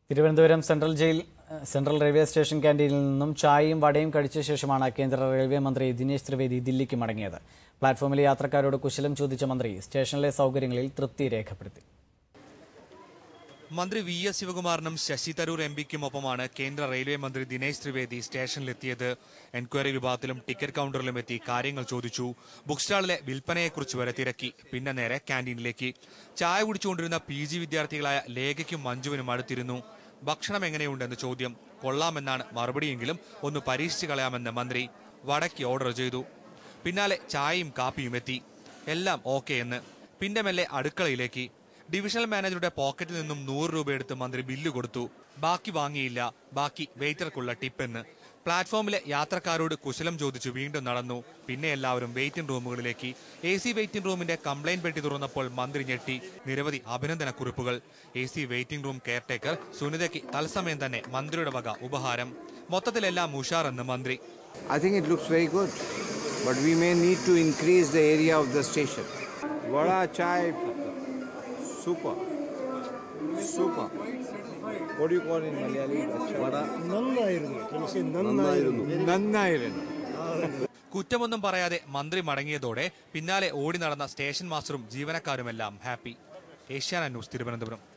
Thiruvananthapuram central jail central railway station ക്യാന്റീനിൽ നിന്നും ചായയും വടയും കഴിച്ച ശേഷമാണ് കേന്ദ്ര റെയിൽവേ മന്ത്രി ദിനേശ് ത്രിവേദി ദില്ലിക്ക് മടങ്ങിയത് പ്ലാറ്റ്ഫോമിലെ യാത്രക്കാരോട് കുശലം ചോദിച്ച മന്ത്രി സ്റ്റേഷനിലെ സൗകര്യങ്ങളിൽ തൃപ്തി രേഖപ്പെടുത്തി മന്ത്രി വി എസ് ശിവകുമാറിനും ശശി തരൂർ എം പിക്കുമൊപ്പമാണ് കേന്ദ്ര റെയിൽവേ മന്ത്രി ദിനേശ് ത്രിവേദി സ്റ്റേഷനിലെത്തിയത് എൻക്വയറി വിഭാഗത്തിലും ടിക്കറ്റ് കൗണ്ടറിലും എത്തി കാര്യങ്ങൾ ചോദിച്ചു ബുക്ക് സ്റ്റാളിലെ വിൽപ്പനയെക്കുറിച്ച് വരെ തിരക്കി പിന്നെ നേരെ ക്യാന്റീനിലേക്ക് ചായ കുടിച്ചുകൊണ്ടിരുന്ന പി ജി വിദ്യാർത്ഥികളായ ലേഖയ്ക്കും മഞ്ജുവിനും അടുത്തിരുന്നു ഭക്ഷണം എങ്ങനെയുണ്ടെന്ന് ചോദ്യം കൊള്ളാമെന്നാണ് മറുപടിയെങ്കിലും ഒന്ന് പരീക്ഷിച്ചു കളയാമെന്ന് മന്ത്രി വടക്ക് ഓർഡർ ചെയ്തു പിന്നാലെ ചായയും കാപ്പിയും എത്തി എല്ലാം ഓക്കെ എന്ന് പിന്നെ മെല്ലെ അടുക്കളയിലേക്ക് ഡിവിഷണൽ മാനേജറുടെ പോക്കറ്റിൽ നിന്നും നൂറ് രൂപ എടുത്ത് മന്ത്രി ബില്ല് കൊടുത്തു ബാക്കി വാങ്ങിയില്ല ബാക്കി വെയിറ്റർക്കുള്ള ടിപ്പെന്ന് പ്ലാറ്റ്ഫോമിലെ യാത്രക്കാരോട് കുശലം ചോദിച്ചു വീണ്ടും നടന്നു പിന്നെ എല്ലാവരും വെയിറ്റിംഗ് റൂമുകളിലേക്ക് എ സി വെയിറ്റിംഗ് റൂമിന്റെ കംപ്ലൈന്റ് പെട്ടി തുറന്നപ്പോൾ മന്ത്രി ഞെട്ടി നിരവധി അഭിനന്ദന കുറിപ്പുകൾ A C waiting room caretaker സുനിതയ്ക്ക് തത്സമയം തന്നെ മന്ത്രിയുടെ വക ഉപഹാരം മൊത്തത്തിലെല്ലാം ഉഷാറെന്ന് മന്ത്രി I think it looks very good, but we may need to increase the area of the station. Vada chai, super, super. What do you call in Malayali? Vada. നന്നായിരുന്നു തുളസി നന്നായിരുന്നു നന്നായിരുന്നു കുറ്റമൊന്നും പറയാതെ മന്ത്രി മടങ്ങിയതോടെ പിന്നാലെ ഓടി നടന്ന സ്റ്റേഷൻ മാസ്റ്ററും ജീവനക്കാരുമെല്ലാം ഹാപ്പി ഏഷ്യാന ന്യൂസ് തിരുവനന്തപുരം